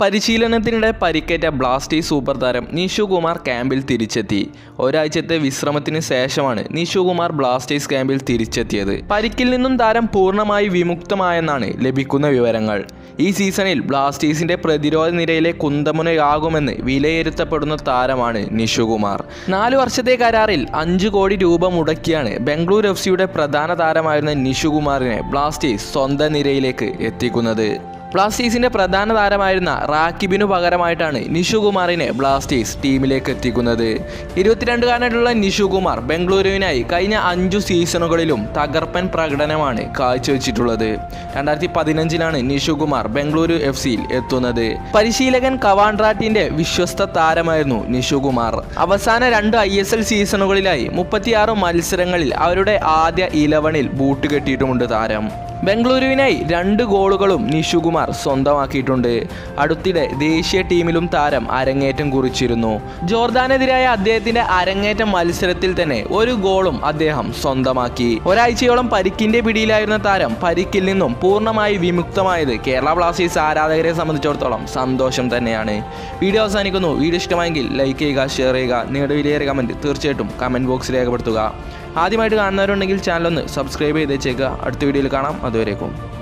പരിശീലനത്തിനിടെ പരിക്കേറ്റ Blasters super താരം നിഷു കുമാർ ക്യാമ്പിൽ തിരിച്ചെത്തി ഒരാഴ്ചത്തെ വിശ്രമത്തിന് ശേഷമാണ് നിഷു കുമാർ ബ്ലാസ്റ്റേഴ്സ് ക്യാമ്പിൽ തിരിച്ചെത്തിയത് പരിക്കിൽ നിന്നും താരം പൂർണ്ണമായി വിമുക്തമായെന്നാണ് ലഭിക്കുന്ന വിവരങ്ങൾ ഈ സീസണിൽ ബ്ലാസ്റ്റേഴ്സിന്റെ പ്രതിരോധ നിരയിലെ കുന്തമുനയാകുമെന്ന് വിലയിരുത്തപ്പെടുന്ന താരമാണ് നിഷു കുമാർ നാലു വർഷത്തെ കരാറിൽ അഞ്ച് കോടി രൂപ മുടക്കിയാണ് ബംഗളൂരു എഫ് സിയുടെ പ്രധാന താരമായിരുന്ന നിഷു കുമാറിനെ ബ്ലാസ്റ്റേഴ്സ് സ്വന്തം നിരയിലേക്ക് എത്തിക്കുന്നത് ബ്ലാസ്റ്റേഴ്സിന്റെ പ്രധാന താരമായിരുന്ന റാക്കിബിനു പകരമായിട്ടാണ് നിഷു കുമാറിനെ ബ്ലാസ്റ്റേഴ്സ് ടീമിലേക്ക് എത്തിക്കുന്നത് ഇരുപത്തിരണ്ടുകാരനായിട്ടുള്ള നിഷു കുമാർ ബംഗളൂരുവിനായി കഴിഞ്ഞ അഞ്ചു സീസണുകളിലും തകർപ്പൻ പ്രകടനമാണ് കാഴ്ചവെച്ചിട്ടുള്ളത് രണ്ടായിരത്തി പതിനഞ്ചിലാണ് നിഷു കുമാർ ബംഗളൂരു എഫ് സിയിൽ എത്തുന്നത് പരിശീലകൻ കവാൻഡ്രാറ്റിന്റെ വിശ്വസ്ത താരമായിരുന്നു നിഷു കുമാർ അവസാന രണ്ട് ഐ എസ് എൽ സീസണുകളിലായി മുപ്പത്തിയാറ് മത്സരങ്ങളിൽ അവരുടെ ആദ്യ ഇലവനിൽ ബൂട്ട് കെട്ടിയിട്ടുമുണ്ട് താരം ബംഗളൂരുവിനായി രണ്ട് ഗോളുകളും നിഷു കുമാർ സ്വന്തമാക്കിയിട്ടുണ്ട് അടുത്തിടെ ദേശീയ ടീമിലും താരം അരങ്ങേറ്റം കുറിച്ചിരുന്നു ജോർദാനെതിരായ അദ്ദേഹത്തിന്റെ അരങ്ങേറ്റ മത്സരത്തിൽ തന്നെ ഒരു ഗോളും അദ്ദേഹം സ്വന്തമാക്കി ഒരാഴ്ചയോളം പരിക്കിന്റെ പിടിയിലായിരുന്ന താരം പരിക്കിൽ നിന്നും പൂർണ്ണമായി വിമുക്തമായത് കേരള ബ്ലാസ്റ്റേഴ്സ് ആരാധകരെ സംബന്ധിച്ചിടത്തോളം സന്തോഷം തന്നെയാണ് വീഡിയോ അവസാനിക്കുന്നു വീഡിയോ ഇഷ്ടമായെങ്കിൽ ലൈക്ക് ചെയ്യുക ഷെയർ ചെയ്യുക നിങ്ങളുടെ വിലയേറെ കമൻറ്റ് തീർച്ചയായിട്ടും കമൻറ്റ് ബോക്സിൽ രേഖപ്പെടുത്തുക ആദ്യമായിട്ട് കാണുന്നവരുണ്ടെങ്കിൽ ചാനൽ ഒന്ന് സബ്സ്ക്രൈബ് ചെയ്തേച്ചേക്കുക അടുത്ത വീഡിയോയിൽ കാണാം അതുവരേക്കും